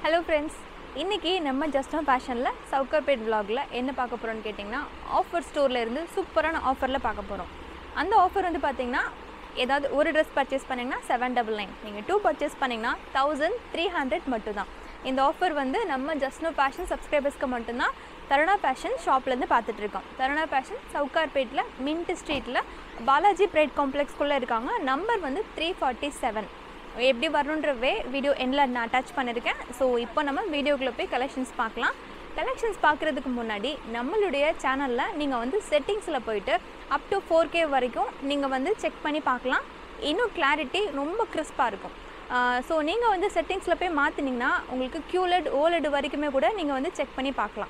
hello friends இன்றைக்கி நம்ம just ஃபேஷனில் சவுக்கர்பேட் vlogல என்ன பார்க்க போகிறோம்னு கேட்டிங்கன்னா ஆஃபர் ஸ்டோரில் இருந்து சூப்பரான ஆஃபரில் பார்க்க போகிறோம் அந்த ஆஃபர் வந்து பார்த்தீங்கன்னா ஏதாவது ஒரு ட்ரெஸ் பர்ச்சேஸ் பண்ணிங்கன்னா செவன் டபுள் நைன் நீங்கள் டூ பர்ச்சேஸ் பண்ணிங்கன்னா தௌசண்ட் த்ரீ ஹண்ட்ரட் மட்டும்தான் இந்த ஆஃபர் வந்து நம்ம ஜஸ்ட்னோ ஃபேஷன் சப்ஸ்கிரைபர்ஸ்க்கு மட்டும்தான் தருணா ஃபேஷன் ஷாப்லேருந்து பார்த்துட்ருக்கோம் தருணா ஃபேஷன் சவுகார்பேட்டில் மின்ட் ஸ்ட்ரீட்டில் பாலாஜி பிரைட் காம்ப்ளெக்ஸ்குள்ளே இருக்காங்க நம்பர் வந்து த்ரீ ஃபார்ட்டி செவன் எப்படி வரணுன்ற வே வீடியோ எண்டில் நான் அட்டாச் பண்ணியிருக்கேன் ஸோ இப்போ நம்ம வீடியோக்குள்ளே போய் கலெக்ஷன்ஸ் பார்க்கலாம் கலெக்ஷன்ஸ் பார்க்குறதுக்கு முன்னாடி நம்மளுடைய சேனலில் நீங்கள் வந்து செட்டிங்ஸில் போயிட்டு அப் டு ஃபோர் கே வரைக்கும் நீங்கள் வந்து செக் பண்ணி பார்க்கலாம் இன்னும் கிளாரிட்டி ரொம்ப கிறிஸ்பாக இருக்கும் ஸோ நீங்கள் வந்து செட்டிங்ஸில் போய் மாற்றினீங்கன்னா உங்களுக்கு QLED OLED வரைக்குமே கூட நீங்கள் வந்து செக் பண்ணி பார்க்கலாம்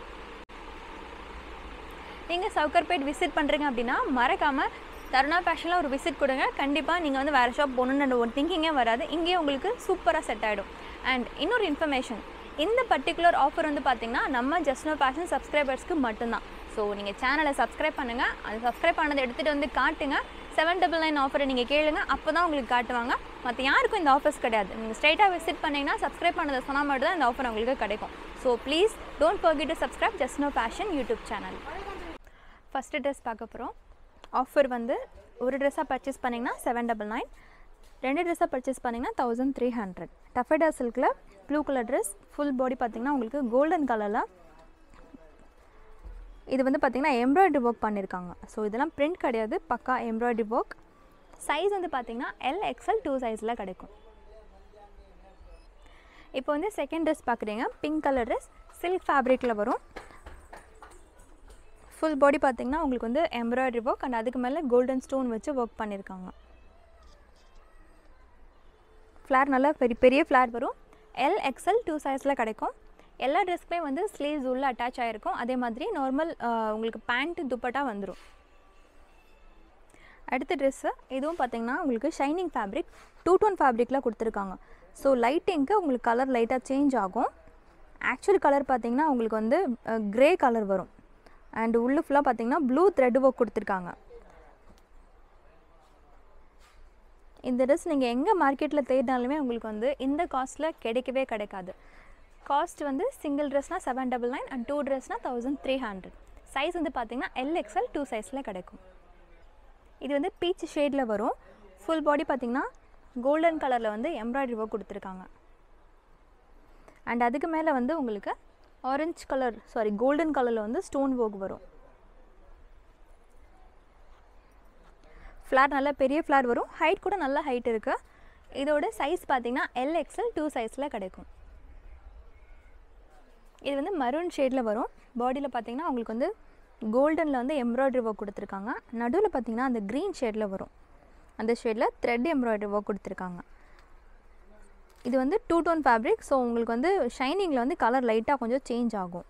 நீங்கள் சவுக்கர்பேட் விசிட் பண்ணுறீங்க அப்படின்னா மறக்காமல் தருணா ஃபேஷனில் ஒரு விசிட் கொடுங்க கண்டிப்பாக நீங்கள் வந்து வேறு ஷாப் போகணுன்னு ஒரு திங்கிங்கே வராது இங்கேயே உங்களுக்கு சூப்பராக செட் ஆகிடும் அண்ட் இன்னொரு இன்ஃபர்மேஷன் இந்த பர்டிகுலர் ஆஃபர் வந்து பார்த்திங்கன்னா நம்ம ஜஸ்ட்னோ ஃபேஷன் சப்ஸ்கிரைபர்ஸ்க்கு மட்டும்தான் ஸோ நீங்கள் சேனலை சப்ஸ்கிரைப் பண்ணுங்கள் அது சப்ஸ்கிரைப் பண்ணதை எடுத்துகிட்டு வந்து காட்டுங்க செவன் டபுள் நைன் ஆஃபரை நீங்கள் கேளுங்க அப்போ தான் உங்களுக்கு காட்டுவாங்க மற்ற யாருக்கும் இந்த ஆஃபர்ஸ் கிடையாது நீங்கள் ஸ்ட்ரைட்டாக விசிட் பண்ணிங்கன்னா சப்ஸ்கிரைப் பண்ணதை சொன்னால் மட்டும் தான் இந்த ஆஃபர் உங்களுக்கு கிடைக்கும் so please don't forget to subscribe just know fashion YouTube channel first dress பார்க்க போகிறோம் ஆஃபர் வந்து ஒரு ட்ரெஸ்ஸாக பர்ச்சேஸ் பண்ணிங்கன்னா செவன் டபுள் நைன் ரெண்டு ட்ரெஸ்ஸாக பர்ச்சேஸ் பண்ணிங்கன்னா தௌசண்ட் த்ரீ ஹண்ட்ரட் டஃபேடா சில்கில் blue colour dress full body பார்த்தீங்கன்னா உங்களுக்கு கோல்டன் கலரில் இது வந்து பார்த்திங்கன்னா எம்ப்ராய்டரி ஒர்க் பண்ணியிருக்காங்க ஸோ இதெல்லாம் பிரிண்ட் கிடையாது பக்கா எம்ப்ராய்டரி ஒர்க் சைஸ் வந்து பார்த்திங்கன்னா எல் எக்ஸ்எல் டூ சைஸில் கிடைக்கும் இப்போ வந்து செகண்ட் ட்ரெஸ் பார்க்குறீங்க பிங்க் கலர் ட்ரெஸ் சில்க் ஃபேப்ரிக்கில் வரும் ஃபுல் பாடி பார்த்தீங்கன்னா உங்களுக்கு வந்து எம்ப்ராய்டரி ஒர்க் அண்ட் அதுக்கு மேலே கோல்டன் ஸ்டோன் வச்சு ஒர்க் பண்ணியிருக்காங்க ஃப்ளார் நல்லா பெரிய பெரிய ஃப்ளார் வரும் எல் எக்ஸ்எல் டூ சைஸில் கிடைக்கும் எல்லா ட்ரெஸ்க்குமே வந்து ஸ்லீவ்ஸ் உள்ள அட்டாச் ஆகிருக்கும் அதே மாதிரி நார்மல் உங்களுக்கு பேண்ட்டு துப்பட்டா வந்துடும் அடுத்த ட்ரெஸ்ஸு இதுவும் பார்த்தீங்கன்னா உங்களுக்கு ஷைனிங் ஃபேப்ரிக் டூ டோன் ஃபேப்ரிக்கில் கொடுத்துருக்காங்க ஸோ லைட்டிங்க்கு உங்களுக்கு கலர் லைட்டாக சேஞ்ச் ஆகும் ஆக்சுவல் கலர் பார்த்தீங்கன்னா உங்களுக்கு வந்து க்ரே கலர் வரும் அண்ட் உள்ளு ஃபுல்லாக பார்த்தீங்கன்னா ப்ளூ த்ரெட் ஒர்க் கொடுத்துருக்காங்க இந்த ட்ரெஸ் நீங்கள் எங்கே மார்க்கெட்டில் தேடினாலுமே உங்களுக்கு வந்து இந்த காஸ்ட்டில் கிடைக்கவே கிடைக்காது காஸ்ட் வந்து சிங்கிள் ட்ரெஸ்னால் seven double nine and two ட்ரெஸ்னால் தௌசண்ட் த்ரீ ஹண்ட்ரட் சைஸ் வந்து பார்த்தீங்கன்னா எல்எக்ஸ்எல் டூ சைஸில் கிடைக்கும் இது வந்து பீச் ஷேடில் வரும் ஃபுல் பாடி பார்த்தீங்கன்னா கோல்டன் கலரில் வந்து எம்ப்ராய்டரி ஒர்க் கொடுத்துருக்காங்க அண்ட் அதுக்கு மேலே வந்து உங்களுக்கு ஆரஞ்சு கலர் சாரி கோல்டன் கலரில் வந்து ஸ்டோன் ஒர்க் வரும் ஃப்ளார் நல்லா பெரிய ஃப்ளார் வரும் ஹைட் கூட நல்ல ஹைட் இருக்குது இதோட சைஸ் பார்த்தீங்கன்னா எல்எக்ஸ்எல் டூ சைஸில் கிடைக்கும் இது வந்து மரூன் ஷேடில் வரும் பாடியில் பார்த்தீங்கன்னா உங்களுக்கு வந்து கோல்டனில் வந்து எம்ப்ராய்டரி ஒர்க் கொடுத்துருக்காங்க நடுவில் பார்த்தீங்கன்னா அந்த க்ரீன் ஷேடில் வரும் அந்த ஷேடில் த்ரெட் எம்ப்ராய்டரி ஒர்க் கொடுத்துருக்காங்க இது வந்து டூ டோன் ஃபேப்ரிக் ஸோ உங்களுக்கு வந்து ஷைனிங்கில் வந்து கலர் லைட்டாக கொஞ்சம் சேஞ்ச் ஆகும்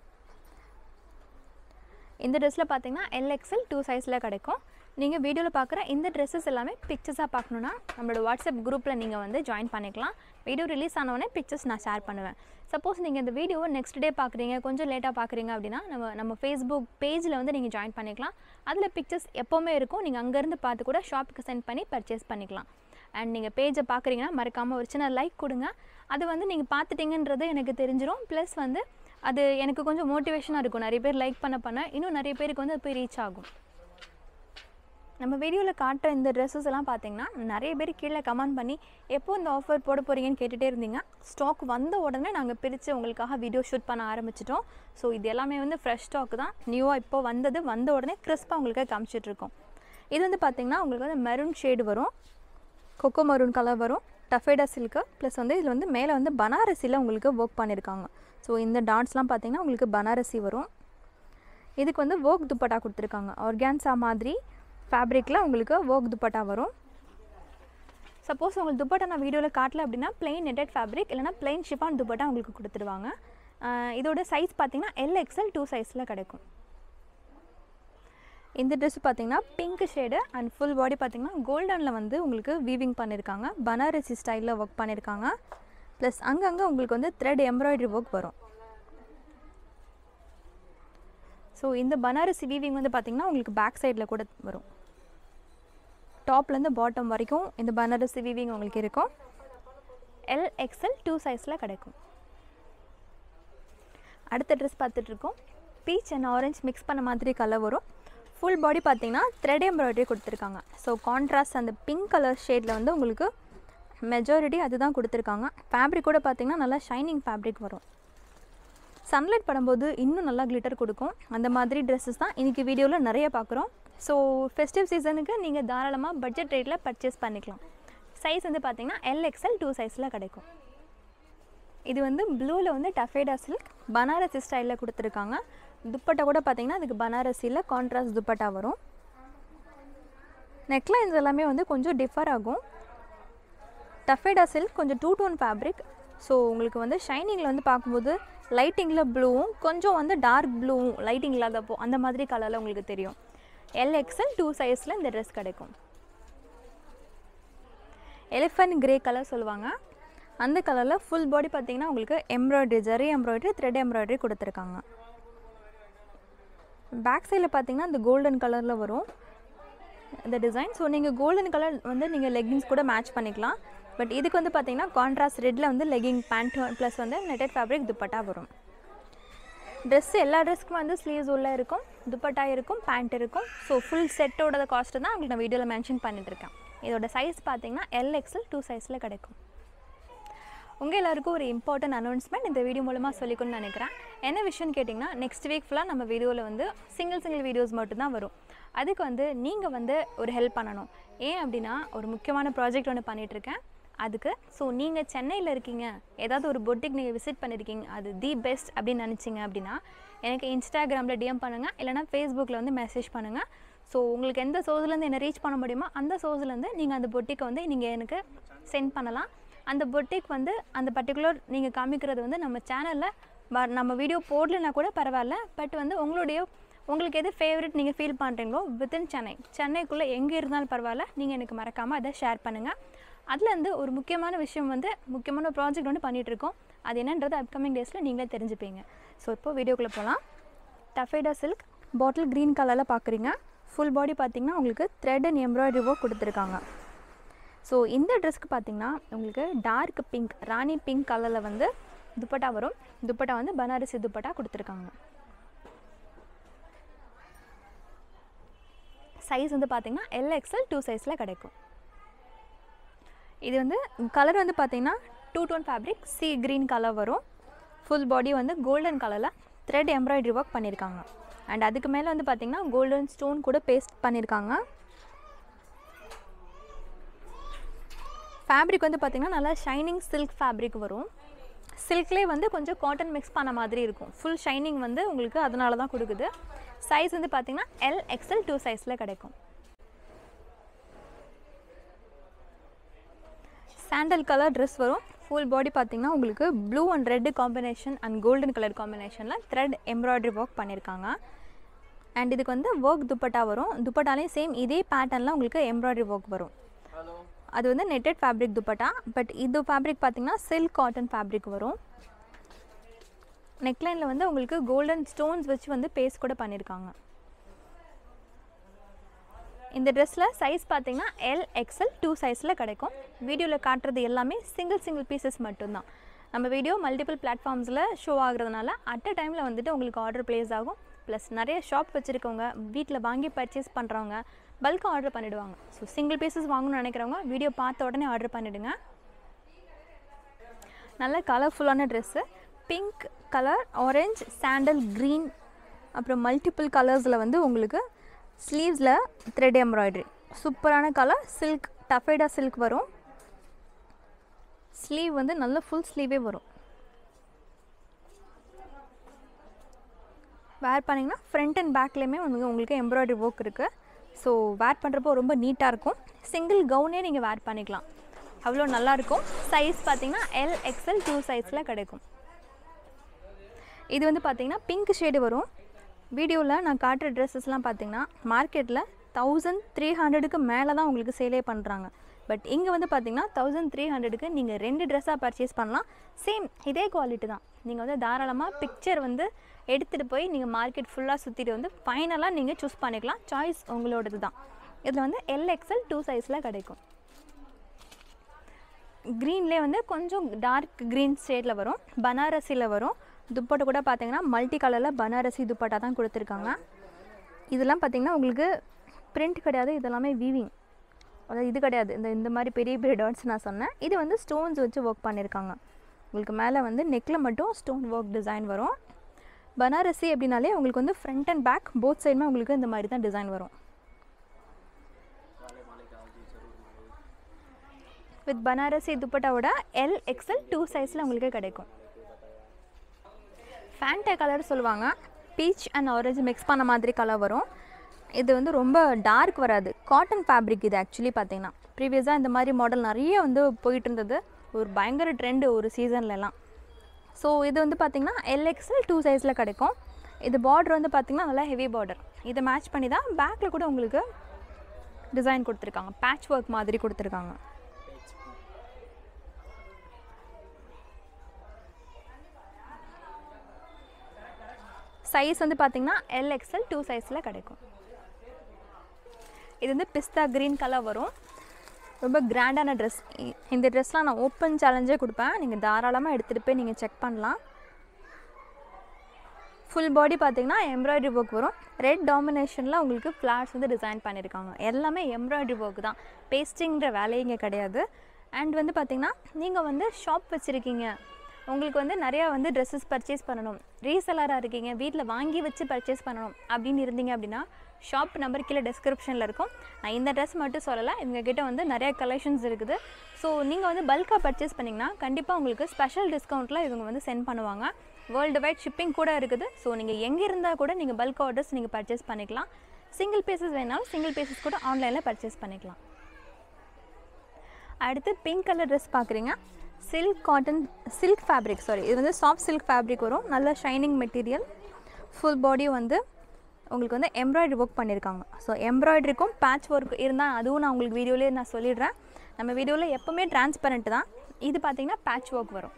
இந்த ட்ரெஸ்ஸில் பார்த்தீங்கன்னா எல்எக்ஸ்எல் டூ சைஸில் கிடைக்கும் நீங்கள் வீடியோவில் பார்க்குற இந்த ட்ரெஸ்ஸஸ் எல்லாமே பிக்சர்ஸாக பார்க்கணுன்னா நம்மளோட வாட்ஸ்அப் குரூப்பில் நீங்கள் வந்து ஜாயின் பண்ணிக்கலாம் வீடியோ ரிலீஸ் ஆனவுடனே பிக்சர்ஸ் நான் ஷேர் பண்ணுவேன் சப்போஸ் நீங்கள் இந்த வீடியோவை நெக்ஸ்ட் டே பார்க்குறீங்க கொஞ்சம் லேட்டாக பார்க்குறீங்க அப்படின்னா நம்ம நம்ம ஃபேஸ்புக் பேஜில் வந்து நீங்கள் ஜாயின் பண்ணிக்கலாம் அதில் பிக்சர்ஸ் எப்போவுமே இருக்கும் நீங்கள் அங்கேருந்து பார்த்து கூட ஷாப்புக்கு சென்ட் பண்ணி பர்ச்சேஸ் பண்ணிக்கலாம் அண்ட் நீங்கள் பேஜை பார்க்குறீங்கன்னா மறக்காமல் ஒரு சின்ன லைக் கொடுங்க அது வந்து நீங்கள் பார்த்துட்டீங்கன்றது எனக்கு தெரிஞ்சிடும் ப்ளஸ் வந்து அது எனக்கு கொஞ்சம் மோட்டிவேஷனாக இருக்கும் நிறைய பேர் லைக் பண்ண பண்ண இன்னும் நிறைய பேருக்கு வந்து அது போய் ரீச் ஆகும் நம்ம வீடியோவில் காட்டுற இந்த ட்ரெஸ்ஸஸ் எல்லாம் பார்த்தீங்கன்னா நிறைய பேர் கீழே கமெண்ட் பண்ணி எப்போ இந்த ஆஃபர் போட போகிறீங்கன்னு கேட்டுகிட்டே இருந்தீங்க ஸ்டாக் வந்த உடனே நாங்கள் பிரித்து உங்களுக்காக வீடியோ ஷூட் பண்ண ஆரம்பிச்சிட்டோம் ஸோ இது எல்லாமே வந்து ஃப்ரெஷ் ஸ்டாக் தான் நியூவாக இப்போ வந்தது வந்த உடனே கிறிஸ்பாக உங்களுக்கு காமிச்சிட்ருக்கோம் இது வந்து பார்த்திங்கன்னா உங்களுக்கு வந்து மெரூன் ஷேடு வரும் கொக்கோ மரூன் கலர் வரும் டஃபேடா சில்க்கு ப்ளஸ் வந்து இதில் வந்து மேலே வந்து பனாரசியில் உங்களுக்கு ஒர்க் பண்ணியிருக்காங்க ஸோ இந்த டாட்ஸ்லாம் பார்த்தீங்கன்னா உங்களுக்கு பனாரசி வரும் இதுக்கு வந்து ஒர்க் துப்பட்டா கொடுத்துருக்காங்க ஆர்கான்ஸா மாதிரி ஃபேப்ரிக்கில் உங்களுக்கு ஒர்க் துப்பட்டா வரும் சப்போஸ் உங்களுக்கு துப்பட்டா நான் வீடியோவில் காட்டல அப்படின்னா பிளெயின் நெட்டட் ஃபேப்ரிக் இல்லைனா பிளெயின் ஷிஃபான் துப்பட்டா உங்களுக்கு கொடுத்துருவாங்க ஆஹ் இதோட சைஸ் பார்த்தீங்கன்னா எல்எக்ஸ்எல் டூ சைஸில் கிடைக்கும் இந்த ட்ரெஸ் பார்த்தீங்கன்னா pink shade and full body பார்த்தீங்கன்னா கோல்டனில் வந்து உங்களுக்கு வீவிங் பண்ணியிருக்காங்க பனாரசி ஸ்டைலில் ஒர்க் பண்ணியிருக்காங்க ப்ளஸ் அங்கங்கே உங்களுக்கு வந்து த்ரெட் எம்ப்ராய்டரி ஒர்க் வரும் ஸோ இந்த பனாரசி வீவிங் வந்து பார்த்திங்கன்னா உங்களுக்கு பேக் சைடில் கூட வரும் டாப்லேருந்து பாட்டம் வரைக்கும் இந்த பனாரசி வீவிங் உங்களுக்கு இருக்கும் எல் எக்ஸ்எல் டூ சைஸில் கிடைக்கும் அடுத்த ட்ரெஸ் பார்த்துட்ருக்கோம் பீச் அண்ட் ஆரஞ்ச் மிக்ஸ் பண்ண மாதிரி கலர் வரும் ஃபுல் பாடி பார்த்தீங்கன்னா த்ரெட் எம்ப்ராய்டரி கொடுத்துருக்காங்க ஸோ கான்ட்ராஸ்ட் அந்த பிங்க் கலர் ஷேடில் வந்து உங்களுக்கு மெஜாரிட்டி அதுதான் கொடுத்துருக்காங்க ஃபேப்ரிக் கூட பார்த்தீங்கன்னா நல்லா ஷைனிங் ஃபேப்ரிக் வரும் சன்லைட் படும்போது இன்னும் நல்லா கிளிட்டர் கொடுக்கும் அந்த மாதிரி ட்ரெஸ்ஸஸ் தான் இன்றைக்கி வீடியோவில் நிறைய பார்க்குறோம் ஸோ ஃபெஸ்டிவ் சீசனுக்கு நீங்கள் தாராளமாக பட்ஜெட் ரேட்டில் பர்ச்சேஸ் பண்ணிக்கலாம் சைஸ் வந்து பார்த்தீங்கன்னா எல்எக்ஸ்எல் டூ சைஸில் கிடைக்கும் இது வந்து ப்ளூவில் வந்து டஃபேடா சில்க் பனாரசி ஸ்டைலில் கொடுத்துருக்காங்க துப்பட்டா கூட பார்த்தீங்கன்னா அதுக்கு பனாரசியில் கான்ட்ராஸ்ட் துப்பட்டா வரும் நெக்லைன்ஸ் எல்லாமே வந்து கொஞ்சம் டிஃபர் ஆகும் டஃபேடா சில்க் கொஞ்சம் டூ டோன் ஃபேப்ரிக் ஸோ உங்களுக்கு வந்து ஷைனிங்கில் வந்து பார்க்கும்போது லைட்டிங்கில் ப்ளூவும் கொஞ்சம் வந்து டார்க் ப்ளூவும் லைட்டிங் இல்லாதப்போ அந்த மாதிரி கலரில் உங்களுக்கு தெரியும் எல்எக்ஸ்எல் டூ சைஸில் இந்த ட்ரெஸ் கிடைக்கும் எலிஃபண்ட் கிரே கலர் சொல்லுவாங்க அந்த கலரில் ஃபுல் பாடி பார்த்தீங்கன்னா உங்களுக்கு embroidery zari embroidery thread embroidery கொடுத்துருக்காங்க பேக் சைடில் பார்த்தீங்கன்னா இந்த கோல்டன் கலரில் வரும் இந்த டிசைன் ஸோ நீங்கள் கோல்டன் கலர் வந்து நீங்கள் லெகின்ஸ் கூட மேட்ச் பண்ணிக்கலாம் பட் இதுக்கு வந்து பார்த்தீங்கன்னா கான்ட்ராஸ்ட் ரெட்டில் வந்து லெகிங் பேண்ட் ப்ளஸ் வந்து நெட்டட் ஃபேப்ரிக் துப்பட்டா வரும் ட்ரெஸ் எல்லா ட்ரெஸ்க்குமே வந்து ஸ்லீவ்ஸ் உள்ளே இருக்கும் துப்பட்டா இருக்கும் பேண்ட் இருக்கும் ஸோ ஃபுல் செட்டோட காஸ்ட்டு தான் உங்களுக்கு நான் வீடியோவில் மென்ஷன் பண்ணிட்டு இருக்கேன் இதோட சைஸ் பார்த்தீங்கன்னா எல்எக்ஸல் டூ சைஸில் கிடைக்கும் உங்கள் எல்லாருக்கும் ஒரு இம்பார்ட்டன்ட் அனௌன்ஸ்மெண்ட் இந்த வீடியோ மூலமாக சொல்லிக்கணும்னு நினைக்கிறேன் என்ன விஷயம்னு கேட்டிங்கன்னா நெக்ஸ்ட் வீக் ஃபுல்லாக நம்ம வீடியோவில் வந்து சிங்கிள் சிங்கிள் வீடியோஸ் மட்டும்தான் வரும் அதுக்கு வந்து நீங்கள் வந்து ஒரு ஹெல்ப் பண்ணணும் ஏன் அப்படின்னா ஒரு முக்கியமான ப்ராஜெக்ட் ஒன்று பண்ணிகிட்ருக்கேன் அதுக்கு ஸோ நீங்கள் சென்னையில் இருக்கீங்க ஏதாவது ஒரு பொட்டிக் நீங்கள் விசிட் பண்ணியிருக்கீங்க அது தி பெஸ்ட் அப்படின்னு நினச்சிங்க அப்படின்னா எனக்கு இன்ஸ்டாகிராமில் டிஎம் பண்ணுங்கள் இல்லைனா ஃபேஸ்புக்கில் வந்து மெசேஜ் பண்ணுங்கள் ஸோ உங்களுக்கு எந்த சோர்ஸ்லேருந்து என்ன ரீச் பண்ண முடியுமோ அந்த சோர்ஸ்லேருந்து நீங்கள் அந்த பொட்டிக்கை வந்து நீங்கள் எனக்கு சென்ட் பண்ணலாம் அந்த பொட்டிக் வந்து அந்த பர்டிகுலர் நீங்கள் காமிக்கிறது வந்து நம்ம சேனலில் நம்ம வீடியோ போடலனா கூட பரவாயில்ல பட் வந்து உங்களுடைய உங்களுக்கு எது ஃபேவரட் நீங்கள் ஃபீல் பண்ணுறீங்களோ வித்தின் சென்னை சென்னைக்குள்ளே எங்கே இருந்தாலும் பரவாயில்ல நீங்கள் எனக்கு மறக்காமல் அதை ஷேர் பண்ணுங்கள் அதுலேருந்து ஒரு முக்கியமான விஷயம் வந்து முக்கியமான ப்ராஜெக்ட் வந்து பண்ணிகிட்ருக்கோம் அது என்னன்றது அப்கமிங் டேஸில் நீங்களே தெரிஞ்சுப்பீங்க ஸோ இப்போ வீடியோக்குள்ளே போகலாம் டஃபேடா சில்க் பாட்டில் க்ரீன் கலரில் பார்க்குறீங்க ஃபுல் பாடி பார்த்திங்கன்னா உங்களுக்கு த்ரெட் அண்ட் எம்ப்ராய்டரி ஒர்க் கொடுத்துருக்காங்க ஸோ இந்த ட்ரெஸ்க்கு பார்த்திங்கன்னா உங்களுக்கு டார்க் பிங்க் ராணி பிங்க் கலரில் வந்து துப்பட்டா வரும் துப்பட்டா வந்து பனாரசி துப்பட்டா கொடுத்துருக்காங்க சைஸ் வந்து பார்த்திங்கன்னா எல்எக்ஸ்எல் டூ சைஸில் கிடைக்கும் இது வந்து கலர் வந்து பார்த்திங்கன்னா two tone fabric sea green colour வரும் ஃபுல் பாடி வந்து கோல்டன் கலரில் த்ரெட் எம்ப்ராய்டரி ஒர்க் பண்ணியிருக்காங்க அண்ட் அதுக்கு மேலே வந்து பார்த்திங்கன்னா கோல்டன் ஸ்டோன் கூட பேஸ்ட் பண்ணியிருக்காங்க ஃபேப்ரிக் வந்து பார்த்திங்கன்னா நல்லா ஷைனிங் சில்க் ஃபேப்ரிக் வரும் சில்க்லேயே வந்து கொஞ்சம் காட்டன் மிக்ஸ் பண்ண மாதிரி இருக்கும் ஃபுல் ஷைனிங் வந்து உங்களுக்கு அதனால தான் கொடுக்குது சைஸ் வந்து பார்த்திங்கன்னா எல் எக்ஸ்எல் டூ சைஸில் கிடைக்கும் சாண்டல் கலர் ட்ரெஸ் வரும் ஃபுல் பாடி பார்த்திங்கன்னா உங்களுக்கு blue and red combination and golden colour காம்பினேஷனில் த்ரெட் எம்ப்ராய்டரி ஒர்க் பண்ணியிருக்காங்க அண்ட் இதுக்கு வந்து ஒர்க் துப்பட்டா வரும் துப்பட்டாலையும் சேம் இதே பேட்டர்னில் உங்களுக்கு எம்ப்ராய்டரி ஒர்க் வரும் அது வந்து நெட்டட் ஃபேப்ரிக் துப்பட்டா பட் இது ஃபேப்ரிக் பார்த்திங்கன்னா சில்க் காட்டன் ஃபேப்ரிக் வரும் நெக்லைனில் வந்து உங்களுக்கு கோல்டன் ஸ்டோன்ஸ் வச்சு வந்து பேஸ்ட் கூட பண்ணியிருக்காங்க இந்த ட்ரெஸ்ஸில் சைஸ் பார்த்தீங்கன்னா எல் எக்ஸ்எல் டூ சைஸில் கிடைக்கும் வீடியோவில் காட்டுறது எல்லாமே சிங்கிள் சிங்கிள் பீசஸ் மட்டும்தான் நம்ம வீடியோ மல்டிபிள் பிளாட்ஃபார்ம்ஸில் ஷோ ஆகுறதுனால அட் அ டைமில் வந்துட்டு உங்களுக்கு ஆர்டர் ப்ளேஸ் ஆகும் ப்ளஸ் நிறைய ஷாப் வச்சுருக்கவங்க வீட்டில் வாங்கி பர்ச்சேஸ் பண்ணுறவங்க பல்காக ஆர்டர் பண்ணிவிடுவாங்க ஸோ சிங்கிள் பீசஸ் வாங்கணும்னு நினைக்கிறவங்க வீடியோ பார்த்த உடனே ஆர்டர் பண்ணிவிடுங்க நல்ல கலர்ஃபுல்லான dress pink colour orange sandal green அப்புறம் மல்டிபிள் கலர்ஸில் வந்து உங்களுக்கு ஸ்லீவ்ஸில் த்ரெட் எம்ப்ராய்டரி சூப்பரான கலர் சில்க் டஃபேடா சில்க் வரும் ஸ்லீவ் வந்து நல்ல ஃபுல் ஸ்லீவே வரும் வேர் பண்ணிங்கன்னா ஃப்ரண்ட் அண்ட் பேக்லேயுமே வந்து உங்களுக்கு எம்ப்ராய்டரி ஒர்க் இருக்குது ஸோ வேர் பண்ணுறப்போ ரொம்ப நீட்டாக இருக்கும் சிங்கிள் கவுனே நீங்கள் வேர் பண்ணிக்கலாம் அவ்வளோ நல்லாயிருக்கும் சைஸ் பார்த்தீங்கன்னா எல் எக்ஸ்எல் டூ சைஸில் கிடைக்கும் இது வந்து பார்த்தீங்கன்னா பிங்க் ஷேடு வரும் வீடியோவில் நான் காட்டுற ட்ரெஸ்ஸஸ்லாம் பார்த்தீங்கன்னா மார்க்கெட்டில் தௌசண்ட் த்ரீ ஹண்ட்ரடுக்கு மேலே தான் உங்களுக்கு சேலே பண்ணுறாங்க பட் இங்கே வந்து பார்த்தீங்கன்னா தௌசண்ட் த்ரீ ஹண்ட்ரடுக்கு நீங்கள் ரெண்டு ட்ரெஸ்ஸாக பர்ச்சேஸ் பண்ணலாம் சேம் இதே குவாலிட்டி தான் நீங்கள் வந்து தாராளமாக பிக்சர் வந்து எடுத்துகிட்டு போய் நீங்கள் மார்க்கெட் ஃபுல்லாக சுற்றிட்டு வந்து ஃபைனலாக நீங்கள் சூஸ் பண்ணிக்கலாம் சாய்ஸ் உங்களோடது தான் இதில் வந்து எல்எக்ஸ்எல் டூ சைஸில் கிடைக்கும் க்ரீன்லேயே வந்து கொஞ்சம் டார்க் க்ரீன் ஷேடில் வரும் பனாரசியில் வரும் துப்பட்டா கூட பார்த்தீங்கன்னா மல்டி கலரில் பனாரசி துப்பட்டா தான் கொடுத்துருக்காங்க இதெல்லாம் பார்த்தீங்கன்னா உங்களுக்கு பிரிண்ட் கிடையாது இதெல்லாமே வீவிங் அதாவது இது கிடையாது இந்த இந்த மாதிரி பெரிய பெரிய டாட்ஸ் நான் சொன்னேன் இது வந்து ஸ்டோன்ஸ் வச்சு ஒர்க் பண்ணியிருக்காங்க உங்களுக்கு மேலே வந்து நெக்கில் மட்டும் ஸ்டோன் ஒர்க் டிசைன் வரும் பனாரசி அப்படின்னாலே உங்களுக்கு வந்து ஃப்ரண்ட் அண்ட் பேக் போத் சைடுமே உங்களுக்கு இந்த மாதிரி தான் டிசைன் வரும் வித் பனாரசி துப்பட்டாவோட எல் எக்ஸ்எல் டூ சைஸில் உங்களுக்கு கிடைக்கும் ஃபேண்டா கலர் சொல்லுவாங்க பீச் அண்ட் ஆரஞ்சு மிக்ஸ் பண்ண மாதிரி கலர் வரும் இது வந்து ரொம்ப டார்க் வராது காட்டன் ஃபேப்ரிக் இது ஆக்சுவலி பார்த்தீங்கன்னா ப்ரீவியஸாக இந்த மாதிரி மாடல் நிறைய வந்து போயிட்டு இருந்தது ஒரு பயங்கர ட்ரெண்டு ஒரு சீசன்லலாம் ஸோ இது வந்து பார்த்திங்கன்னா எல்எக்ஸில் டூ சைஸில் கிடைக்கும் இது பார்டர் வந்து பார்த்திங்கன்னா நல்லா ஹெவி பார்டர் இதை மேட்ச் பண்ணி தான் பேக்கில் கூட உங்களுக்கு டிசைன் கொடுத்துருக்காங்க பேட்ச் ஒர்க் மாதிரி கொடுத்துருக்காங்க சைஸ் வந்து பார்த்திங்கன்னா எல்எக்ஸ்எல் டூ சைஸில் கிடைக்கும் இது வந்து பிஸ்தா க்ரீன் கலர் வரும் ரொம்ப கிராண்டான ட்ரெஸ் இந்த ட்ரெஸ்லாம் நான் ஓப்பன் சேலஞ்சே கொடுப்பேன் நீங்கள் தாராளமாக எடுத்துகிட்டு போய் நீங்கள் செக் பண்ணலாம் ஃபுல் பாடி பார்த்தீங்கன்னா எம்ப்ராய்டரி ஒர்க் வரும் ரெட் டாமினேஷனில் உங்களுக்கு ஃப்ளார்ஸ் வந்து டிசைன் பண்ணியிருக்காங்க எல்லாமே எம்ப்ராய்டரி ஒர்க் தான் பேஸ்டிங்கிற வேலையே இங்கே கிடையாது அண்ட் வந்து பார்த்திங்கன்னா நீங்கள் வந்து ஷாப் வச்சுருக்கீங்க உங்களுக்கு வந்து நிறையா வந்து ட்ரெஸ்ஸஸ் பர்ச்சேஸ் பண்ணணும் ரீசெலராக இருக்கீங்க வீட்டில் வாங்கி வச்சு பர்ச்சேஸ் பண்ணணும் அப்படின்னு இருந்தீங்க அப்படின்னா ஷாப் நம்பர் கீழே டெஸ்கிரிப்ஷனில் இருக்கும் நான் இந்த ட்ரெஸ் மட்டும் சொல்லலை இவங்ககிட்ட வந்து நிறைய கலெக்ஷன்ஸ் இருக்குது ஸோ நீங்கள் வந்து பல்காக பர்ச்சேஸ் பண்ணிங்கன்னா கண்டிப்பாக உங்களுக்கு ஸ்பெஷல் டிஸ்கவுண்ட்டில் இவங்க வந்து சென்ட் பண்ணுவாங்க வேர்ல்டு வைட் ஷிப்பிங் கூட இருக்குது ஸோ நீங்கள் எங்கே இருந்தால் கூட நீங்கள் பல்க் ஆர்டர்ஸ் நீங்கள் பர்ச்சேஸ் பண்ணிக்கலாம் சிங்கிள் பீசஸ் வேணாலும் சிங்கிள் பீசஸ் கூட ஆன்லைனில் பர்ச்சேஸ் பண்ணிக்கலாம் அடுத்து பிங்க் கலர் ட்ரெஸ் பார்க்குறீங்க silk cotton silk fabric sari இது வந்து சாஃப்ட் சில்க் ஃபேப்ரிக் வரும் நல்ல ஷைனிங் மெட்டீரியல் ஃபுல் பாடி வந்து உங்களுக்கு வந்து எம்ப்ராய்டரி ஒர்க் பண்ணியிருக்காங்க ஸோ எம்ப்ராய்டரிக்கும் பேட்ச் ஒர்க் இருந்தால் அதுவும் நான் உங்களுக்கு வீடியோலேயே நான் சொல்லிடுறேன் நம்ம வீடியோவில் எப்போவுமே டிரான்ஸ்பரண்ட் தான் இது பார்த்தீங்கன்னா பேட்ச் ஒர்க் வரும்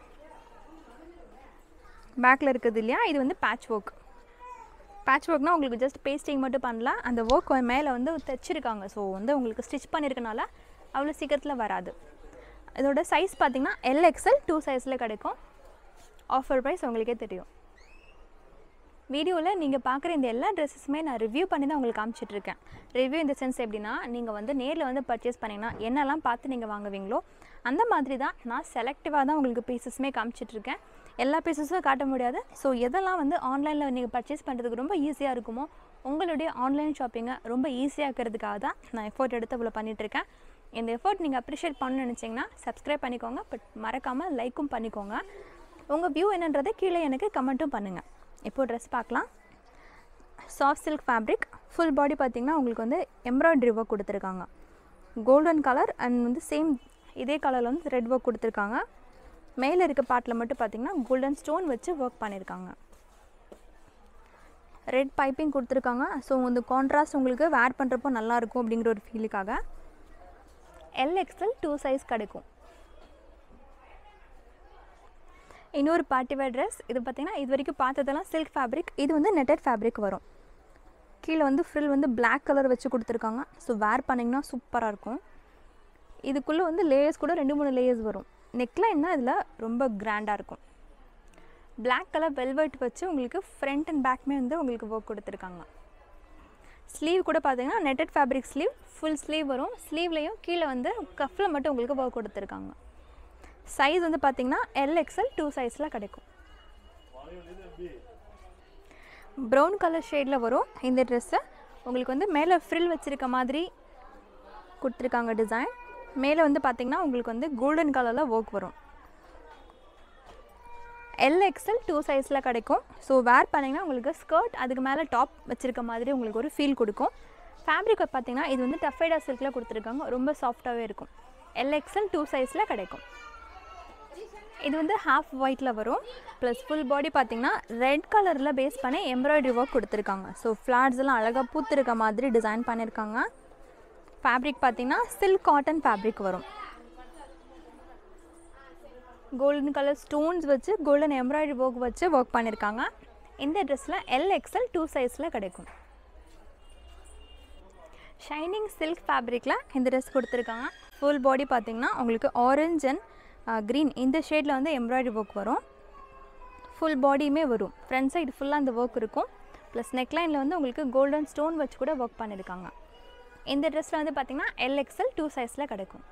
பேக்கில் இருக்குது இல்லையா இது வந்து பேட்ச் ஒர்க் பேட்ச் ஒர்க்னால் உங்களுக்கு ஜஸ்ட் பேஸ்டிங் மட்டும் பண்ணலாம் அந்த ஒர்க் மேலே வந்து தைச்சிருக்காங்க ஸோ வந்து உங்களுக்கு ஸ்டிச் பண்ணியிருக்கனால அவ்வளோ சீக்கிரத்தில் வராது இதோட சைஸ் பார்த்தீங்கன்னா எல்எக்ஸ்எல் டூ சைஸில் கிடைக்கும் ஆஃபர் ப்ரைஸ் உங்களுக்கே தெரியும் வீடியோவில் நீங்கள் பார்க்குற இந்த எல்லா ட்ரெஸ்ஸஸுமே நான் ரிவ்யூ பண்ணி தான் உங்களுக்கு காமிச்சிட்ருக்கேன் ரிவ்யூ இந்த சென்ஸ் எப்படின்னா நீங்கள் வந்து நேரில் வந்து பர்ச்சேஸ் பண்ணிங்கன்னா என்னெல்லாம் பார்த்து நீங்கள் வாங்குவீங்களோ அந்த மாதிரி தான் நான் செலக்டிவாக தான் உங்களுக்கு பீசஸுமே காமிச்சிட்ருக்கேன் எல்லா பீசஸும் காட்ட முடியாது ஸோ எதெல்லாம் வந்து ஆன்லைனில் நீங்கள் பர்ச்சேஸ் பண்ணுறதுக்கு ரொம்ப ஈஸியாக இருக்குமோ உங்களுடைய ஆன்லைன் ஷாப்பிங்கை ரொம்ப ஈஸியாக இருக்கிறதுக்காக தான் நான் எஃபோர்ட் எடுத்து இவ்வளோ பண்ணிகிட்ருக்கேன் இந்த எஃபோர்ட் நீங்கள் அப்ரிஷியேட் பண்ணணும்னு நினச்சிங்கன்னா சப்ஸ்கிரைப் பண்ணிக்கோங்க பட் மறக்காமல் லைக்கும் பண்ணிக்கோங்க உங்கள் வியூ என்னன்றதை கீழே எனக்கு கமெண்ட்டும் பண்ணுங்கள் இப்போது ட்ரெஸ் பார்க்கலாம் soft silk fabric full body பார்த்திங்கன்னா உங்களுக்கு வந்து எம்ப்ராய்டரி ஒர்க் கொடுத்துருக்காங்க கோல்டன் கலர் அண்ட் வந்து சேம் இதே கலரில் வந்து ரெட் ஒர்க் கொடுத்துருக்காங்க மேலே இருக்க பார்ட்டில் மட்டும் பார்த்திங்கன்னா கோல்டன் ஸ்டோன் வச்சு ஒர்க் பண்ணியிருக்காங்க ரெட் பைப்பிங் கொடுத்துருக்காங்க ஸோ இந்த கான்ட்ராஸ்ட் உங்களுக்கு வேர் பண்ணுறப்போ நல்லாயிருக்கும் அப்படிங்கிற ஒரு ஃபீலுக்காக எல்எக்ஸ்எல் டூ சைஸ் கிடைக்கும் இன்னொரு பார்ட்டி வேர் ட்ரெஸ் இது பார்த்திங்கன்னா இது வரைக்கும் பார்த்ததெல்லாம் சில்க் ஃபேப்ரிக் இது வந்து நெட்டட் ஃபேப்ரிக் வரும் கீழே வந்து ஃப்ரில் வந்து பிளாக் கலர் வச்சு கொடுத்துருக்காங்க ஸோ வேர் பண்ணிங்கன்னா சூப்பராக இருக்கும் இதுக்குள்ளே வந்து லேயர்ஸ் கூட ரெண்டு மூணு லேயர்ஸ் வரும் நெக்லைன்னா இதில் ரொம்ப கிராண்டாக இருக்கும் பிளாக் கலர் வெல்வெட் வச்சு உங்களுக்கு ஃப்ரண்ட் அண்ட் பேக்மே வந்து உங்களுக்கு ஒர்க் கொடுத்துருக்காங்க ஸ்லீவ் கூட பார்த்தீங்கன்னா netted fabric sleeve full sleeve வரும் ஸ்லீவ்லேயும் கீழே வந்து கஃப்பில் மட்டும் உங்களுக்கு ஒர்க் கொடுத்துருக்காங்க சைஸ் வந்து பார்த்தீங்கன்னா எல்எக்ஸ்எல் டூ சைஸில் கிடைக்கும் ப்ரௌன் கலர் ஷேடில் வரும் இந்த ட்ரெஸ்ஸு உங்களுக்கு வந்து மேலே ஃப்ரில் வச்சுருக்க மாதிரி கொடுத்துருக்காங்க டிசைன் மேலே வந்து பார்த்திங்கன்னா உங்களுக்கு வந்து கோல்டன் கலரில் ஒர்க் வரும் எல்எக்ஸ்எல் டூ சைஸில் கிடைக்கும் ஸோ வேர் பண்ணிங்கன்னா உங்களுக்கு ஸ்கர்ட் அதுக்கு மேலே டாப் வச்சுருக்க மாதிரி உங்களுக்கு ஒரு ஃபீல் கொடுக்கும் ஃபேப்ரிக் பார்த்தீங்கன்னா இது வந்து டஃபைடா சில்கில் கொடுத்துருக்காங்க ரொம்ப சாஃப்டாகவே இருக்கும் எல்எக்ஸ்எல் டூ சைஸில் கிடைக்கும் இது வந்து ஹாஃப் ஒயிட்டில் வரும் ப்ளஸ் ஃபுல் பாடி பார்த்தீங்கன்னா ரெட் கலரில் பேஸ் பண்ணி எம்ப்ராய்டரி ஒர்க் கொடுத்துருக்காங்க ஸோ ஃப்ளாட்ஸ் எல்லாம் அழகாக பூத்திருக்க மாதிரி டிசைன் பண்ணியிருக்காங்க ஃபேப்ரிக் பார்த்தீங்கன்னா சில்க் காட்டன் ஃபேப்ரிக் வரும் கோல்டன் கலர் ஸ்டோன்ஸ் வச்சு கோல்டன் எம்ப்ராய்டரி ஒர்க் வச்சு ஒர்க் பண்ணியிருக்காங்க இந்த ட்ரெஸ்ஸில் எல்எக்ஸ்எல் டூ சைஸில் கிடைக்கும் ஷைனிங் சில்க் ஃபேப்ரிக்கில் இந்த ட்ரெஸ் கொடுத்துருக்காங்க ஃபுல் பாடி பார்த்தீங்கன்னா உங்களுக்கு ஆரஞ்ச் அண்ட் க்ரீன் இந்த ஷேடில் வந்து எம்ப்ராய்டரி ஒர்க் வரும் ஃபுல் பாடியுமே வரும் ஃப்ரண்ட் சைடு ஃபுல்லாக அந்த ஒர்க் இருக்கும் ப்ளஸ் நெக்லைனில் வந்து உங்களுக்கு கோல்டன் ஸ்டோன் வச்சு கூட ஒர்க் பண்ணியிருக்காங்க இந்த ட்ரெஸ்ஸில் வந்து பார்த்திங்கன்னா எல்எக்ஸ்எல் டூ சைஸில் கிடைக்கும்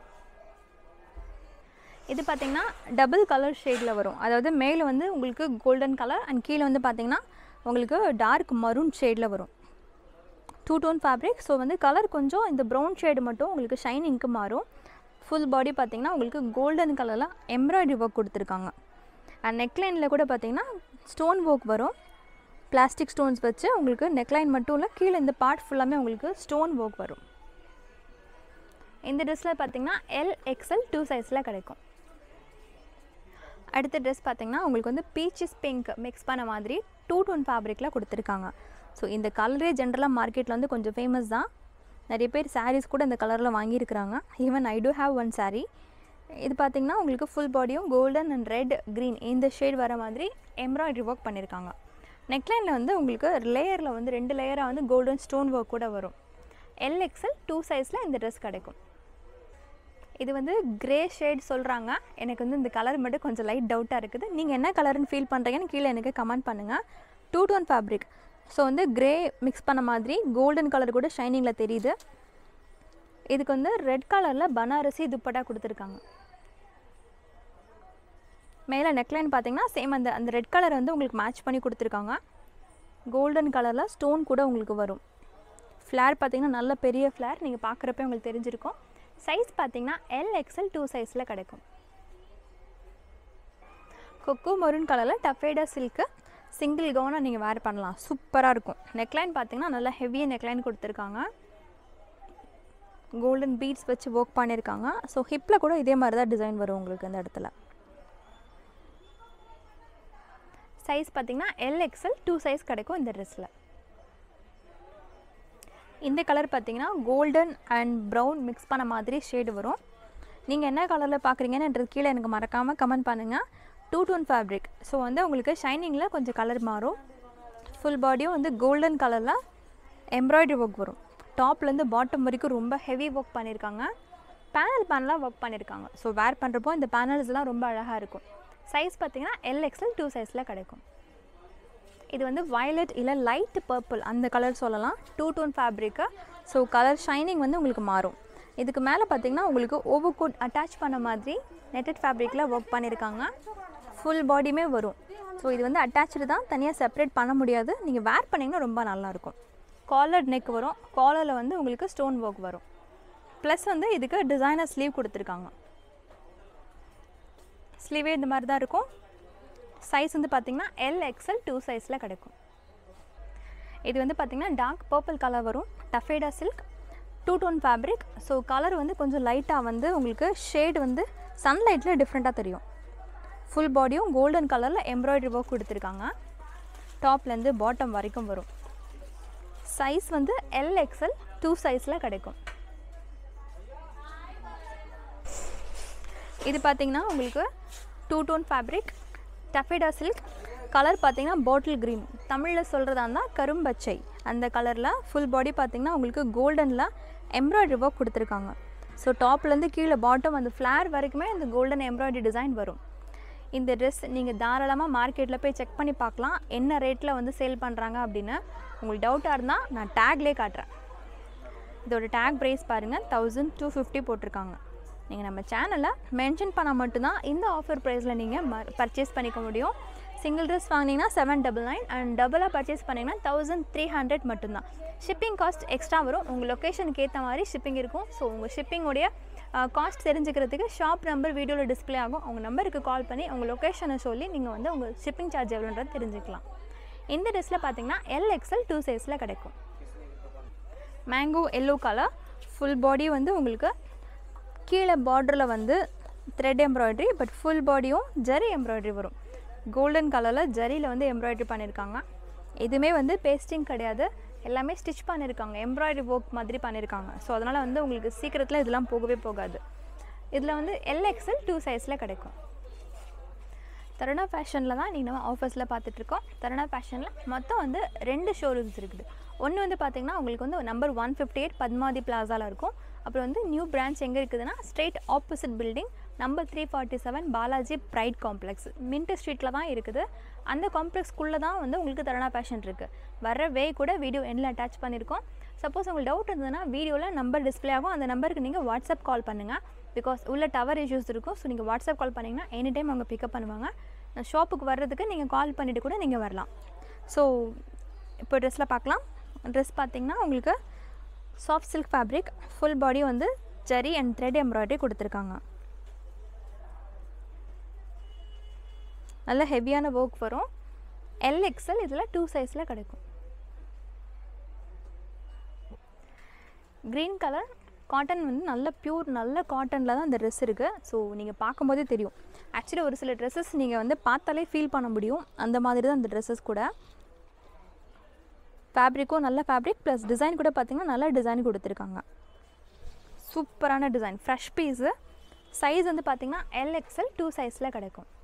இது பார்த்திங்கன்னா டபுள் கலர் ஷேடில் வரும் அதாவது மேலே வந்து உங்களுக்கு கோல்டன் கலர் அண்ட் கீழே வந்து பார்த்திங்கன்னா உங்களுக்கு டார்க் மரூன் ஷேடில் வரும் டூ டோன் ஃபேப்ரிக் ஸோ வந்து கலர் கொஞ்சம் இந்த ப்ரௌன் ஷேடு மட்டும் உங்களுக்கு ஷைனிங்க்கு மாறும் ஃபுல் பாடி பார்த்திங்கன்னா உங்களுக்கு கோல்டன் கலரில் எம்ப்ராய்டரி ஒர்க் கொடுத்துருக்காங்க அண்ட் நெக்லைனில் கூட பார்த்திங்கன்னா ஸ்டோன் ஒர்க் வரும் பிளாஸ்டிக் ஸ்டோன்ஸ் வச்சு உங்களுக்கு நெக்லைன் மட்டும் இல்லை கீழே இந்த பார்ட் ஃபுல்லாமே உங்களுக்கு ஸ்டோன் ஒர்க் வரும் இந்த ட்ரெஸ்ஸில் பார்த்திங்கன்னா எல் எக்ஸ்எல் டூ சைஸில் கிடைக்கும் அடுத்த ட்ரெஸ் பார்த்திங்கன்னா உங்களுக்கு வந்து பீச்சஸ் பிங்க் மிக்ஸ் பண்ண மாதிரி டூ டோன் ஃபேப்ரிக்கில் கொடுத்துருக்காங்க ஸோ இந்த கலரே ஜென்ரலாக மார்க்கெட்டில் வந்து கொஞ்சம் ஃபேமஸ் தான் நிறைய பேர் சாரீஸ் கூட இந்த கலரில் வாங்கியிருக்கிறாங்க even I do have one saree இது பார்த்திங்கன்னா உங்களுக்கு ஃபுல் பாடியும் கோல்டன் அண்ட் ரெட் க்ரீன் இந்த ஷேட் வர மாதிரி எம்ப்ராய்டரி ஒர்க் பண்ணியிருக்காங்க நெக்லைனில் வந்து உங்களுக்கு லேயரில் வந்து ரெண்டு லேயராக வந்து கோல்டன் ஸ்டோன் ஒர்க் கூட வரும் எல்எக்ஸல் டூ சைஸில் இந்த ட்ரெஸ் கிடைக்கும் இது வந்து கிரே ஷேட் சொல்கிறாங்க எனக்கு வந்து இந்த கலர் மட்டும் கொஞ்சம் லைட் டவுட்டாக இருக்குது நீங்கள் என்ன கலர்னு ஃபீல் பண்ணுறீங்கன்னு கீழே எனக்கு கமெண்ட் பண்ணுங்கள் டூ டோன் ஃபேப்ரிக் ஸோ வந்து கிரே மிக்ஸ் பண்ண மாதிரி கோல்டன் கலர் கூட ஷைனிங்கில் தெரியுது இதுக்கு வந்து ரெட் கலரில் பனாரசி துப்பட்டா கொடுத்துருக்காங்க மேலே நெக்லைன் பார்த்தீங்கன்னா சேம் அந்த அந்த ரெட் கலர் வந்து உங்களுக்கு மேட்ச் பண்ணி கொடுத்துருக்காங்க கோல்டன் கலரில் ஸ்டோன் கூட உங்களுக்கு வரும் ஃப்ளேர் பார்த்தீங்கன்னா நல்ல பெரிய ஃப்ளேர் நீங்கள் பார்க்குறப்ப உங்களுக்கு தெரிஞ்சிருக்கும் சைஸ் பார்த்தீங்கன்னா எல் எக்ஸ்எல் டூ சைஸில் கிடைக்கும் கொக்கோ மரூன் கலரில் டஃபேடா சில்க்கு சிங்கிள் கவுனாக நீங்கள் வேர் பண்ணலாம் சூப்பராக இருக்கும் நெக்லைன் பார்த்தீங்கன்னா நல்லா ஹெவியாக நெக்லைன் கொடுத்துருக்காங்க கோல்டன் பீட்ஸ் வச்சு ஒர்க் பண்ணியிருக்காங்க ஸோ ஹிப்பில் கூட இதே மாதிரி தான் டிசைன் வரும் உங்களுக்கு இந்த இடத்துல சைஸ் பார்த்தீங்கன்னா எல் எக்ஸ்எல் டூ சைஸ் கிடைக்கும் இந்த ட்ரெஸ்ஸில் இந்த கலர் பார்த்தீங்கன்னா கோல்டன் அண்ட் ப்ரௌன் மிக்ஸ் பண்ண மாதிரி ஷேடு வரும் நீங்கள் என்ன கலரில் பார்க்குறீங்கன்னு கீழே எனக்கு மறக்காமல் கமெண்ட் பண்ணுங்கள் டூ டோன் ஃபேப்ரிக் ஸோ வந்து உங்களுக்கு ஷைனிங்கில் கொஞ்சம் கலர் மாறும் ஃபுல் பாடியும் வந்து கோல்டன் கலரில் எம்ப்ராய்டரி ஒர்க் வரும் டாப்லேருந்து பாட்டம் வரைக்கும் ரொம்ப ஹெவி ஒர்க் பண்ணியிருக்காங்க பேனல் பேனலாக ஒர்க் பண்ணியிருக்காங்க ஸோ வேர் பண்ணுறப்போ இந்த பேனல்ஸ்லாம் ரொம்ப அழகாக இருக்கும் சைஸ் பார்த்தீங்கன்னா எல் எக்ஸ்எல் டூ சைஸில் கிடைக்கும் இது வந்து வயலட் இல்லை லைட் பர்பிள் அந்த கலர் சொல்லலாம் two tone fabric so colour shining வந்து உங்களுக்கு மாறும் இதுக்கு மேலே பார்த்தீங்கன்னா உங்களுக்கு ஓவர் கோட் அட்டாச் பண்ண மாதிரி நெட்டட் ஃபேப்ரிக்கில் ஒர்க் பண்ணியிருக்காங்க ஃபுல் பாடியுமே வரும் ஸோ இது வந்து அட்டாச்சு தான் தனியாக செப்பரேட் பண்ண முடியாது நீங்கள் வேர் பண்ணிங்கன்னா ரொம்ப நல்லாயிருக்கும் காலர் நெக் வரும் காலரில் வந்து உங்களுக்கு ஸ்டோன் ஒர்க் வரும் ப்ளஸ் வந்து இதுக்கு டிசைனர் ஸ்லீவ் கொடுத்துருக்காங்க ஸ்லீவே இந்த மாதிரி தான் இருக்கும் சைஸ் வந்து பார்த்திங்கன்னா எல் எக்ஸ்எல் டூ சைஸில் கிடைக்கும் இது வந்து பார்த்திங்கன்னா டார்க் பர்பிள் கலர் வரும் taffeta silk two tone fabric so colour வந்து கொஞ்சம் லைட்டாக வந்து உங்களுக்கு ஷேட் வந்து சன்லைட்டில் டிஃப்ரெண்ட்டாக தெரியும் ஃபுல் பாடியும் கோல்டன் கலரில் எம்ப்ராய்டரி ஒர்க் கொடுத்துருக்காங்க டாப்லேருந்து பாட்டம் வரைக்கும் வரும் சைஸ் வந்து எல் எக்ஸ்எல் டூ சைஸில் கிடைக்கும் இது பார்த்தீங்கன்னா உங்களுக்கு two tone fabric taffeta silk colour பார்த்தீங்கன்னா பாட்டில் க்ரீன் தமிழில் சொல்கிறதா இருந்தால் கரும்பச்சை அந்த கலரில் ஃபுல் பாடி பார்த்தீங்கன்னா உங்களுக்கு கோல்டனில் எம்ப்ராய்டரி ஒர்க் கொடுத்துருக்காங்க ஸோ டாப்லேருந்து கீழே பாட்டம் அந்த ஃப்ளேர் வரைக்குமே இந்த கோல்டன் எம்ப்ராய்டரி டிசைன் வரும் இந்த ட்ரெஸ் நீங்கள் தாராளமாக மார்க்கெட்டில் போய் செக் பண்ணி பார்க்கலாம் என்ன ரேட்டில் வந்து சேல் பண்ணுறாங்க அப்படின்னு உங்களுக்கு டவுட்டாக இருந்தால் நான் டேக்லேயே காட்டுறேன் இதோட டேக் ப்ரைஸ் பாருங்கள் தௌசண்ட் டூ ஃபிஃப்டி போட்டிருக்காங்க நீங்கள் நம்ம சேனலை மென்ஷன் பண்ணால் மட்டும்தான் இந்த ஆஃபர் ப்ரைஸில் நீங்கள் ம பர்ச்சேஸ் பண்ணிக்க முடியும் சிங்கிள் ட்ரெஸ் வாங்கினீங்கன்னா செவன் டபுள் நைன் அண்ட் டபுளாக பர்ச்சேஸ் பண்ணிங்கன்னா தௌசண்ட் த்ரீ ஹண்ட்ரட் மட்டும்தான் ஷிப்பிங் காஸ்ட் எக்ஸ்ட்ரா வரும் உங்கள் லொக்கேஷனுக்கு ஏற்ற மாதிரி ஷிப்பிங் இருக்கும் ஸோ உங்கள் ஷிப்பிங்கோடைய காஸ்ட் தெரிஞ்சுக்கிறதுக்கு ஷாப் நம்பர் வீடியோவில் டிஸ்ப்ளே ஆகும் உங்கள் நம்பருக்கு கால் பண்ணி உங்கள் லொக்கேஷனை சொல்லி நீங்கள் வந்து உங்கள் ஷிப்பிங் சார்ஜ் எவ்வளோன்றது தெரிஞ்சுக்கலாம் இந்த ட்ரெஸ்ஸில் பார்த்தீங்கன்னா எல் எக்ஸ்எல் டூ சைஸில் கிடைக்கும் mango yellow colour full body வந்து உங்களுக்கு கீழே பார்டரில் வந்து த்ரெட் எம்ப்ராய்டரி பட் ஃபுல் பாடியும் ஜரி எம்ப்ராய்டரி வரும் கோல்டன் கலரில் ஜரியில் வந்து எம்ப்ராய்டரி பண்ணியிருக்காங்க எதுவுமே வந்து பேஸ்டிங் கிடையாது எல்லாமே ஸ்டிச் பண்ணியிருக்காங்க எம்ப்ராய்டரி ஒர்க் மாதிரி பண்ணியிருக்காங்க ஸோ அதனால் வந்து உங்களுக்கு சீக்கிரத்தில் இதெல்லாம் போகவே போகாது இதில் வந்து எல்எக்ஸ்எல் டூ சைஸில் கிடைக்கும் தருணா ஃபேஷனில் தான் நீங்கள் நம்ம ஆஃபர்ஸில் பார்த்துட்ருக்கோம் தருணா ஃபேஷனில் மொத்தம் வந்து ரெண்டு ஷோரூம்ஸ் இருக்குது ஒன்று வந்து பார்த்திங்கன்னா உங்களுக்கு வந்து number one fifty eight Padmathi பிளாசாவில் இருக்கும் அப்புறம் வந்து நியூ பிரான்ச் எங்கே இருக்குதுன்னா straight opposite building number three forty seven Balaji Pride Complex Mint ஸ்ட்ரீட்டில் தான் இருக்குது அந்த காம்ப்ளெக்ஸ்க்குள்ளே தான் வந்து உங்களுக்கு தரணா பேஷன் இருக்குது வர வே கூட வீடியோ எண்டில் அட்டாச் பண்ணியிருக்கோம் சப்போஸ் உங்களுக்கு டவுட் இருந்ததுன்னா வீடியோவில் நம்பர் டிஸ்ப்ளே ஆகும் அந்த நம்பருக்கு நீங்கள் வாட்ஸ்அப் கால் பண்ணுங்கள் பிகாஸ் உள்ள டவர் இஷ்யூஸ் இருக்கும் ஸோ நீங்கள் வாட்ஸ்அப் கால் பண்ணிங்கன்னா எனி டைம் அவங்க பிக்கப் பண்ணுவாங்க ஷாப்புக்கு வர்றதுக்கு நீங்கள் கால் பண்ணிவிட்டு கூட நீங்கள் வரலாம் ஸோ இப்போ ட்ரெஸ்ஸில் பார்க்கலாம் ட்ரெஸ் பார்த்தீங்கன்னா உங்களுக்கு soft silk fabric full body வந்து ஜரி அண்ட் த்ரெட் எம்ப்ராய்டரி கொடுத்துருக்காங்க நல்ல ஹெவியான ஒர்க் வரும் எல்எக்ஸ்எல் இதில் டூ சைஸில் கிடைக்கும் க்ரீன் கலர் காட்டன் வந்து நல்ல பியூர் நல்ல காட்டனில் தான் இந்த ட்ரெஸ் இருக்குது ஸோ நீங்கள் பார்க்கும்போதே தெரியும் ஆக்சுவலி ஒரு சில ட்ரெஸ்ஸஸ் நீங்கள் வந்து பார்த்தாலே ஃபீல் பண்ண முடியும் அந்த மாதிரி தான் இந்த ட்ரெஸ்ஸஸ் கூட ஃபேப்ரிக்கும் நல்ல ஃபேப்ரிக் ப்ளஸ் டிசைன் கூட பார்த்திங்கன்னா நல்ல டிசைன் கொடுத்துருக்காங்க சூப்பரான டிசைன் ஃப்ரெஷ் பீஸு சைஸ் வந்து பார்த்திங்கன்னா எல்எக்ஸ்எல் டூ சைஸில் கிடைக்கும்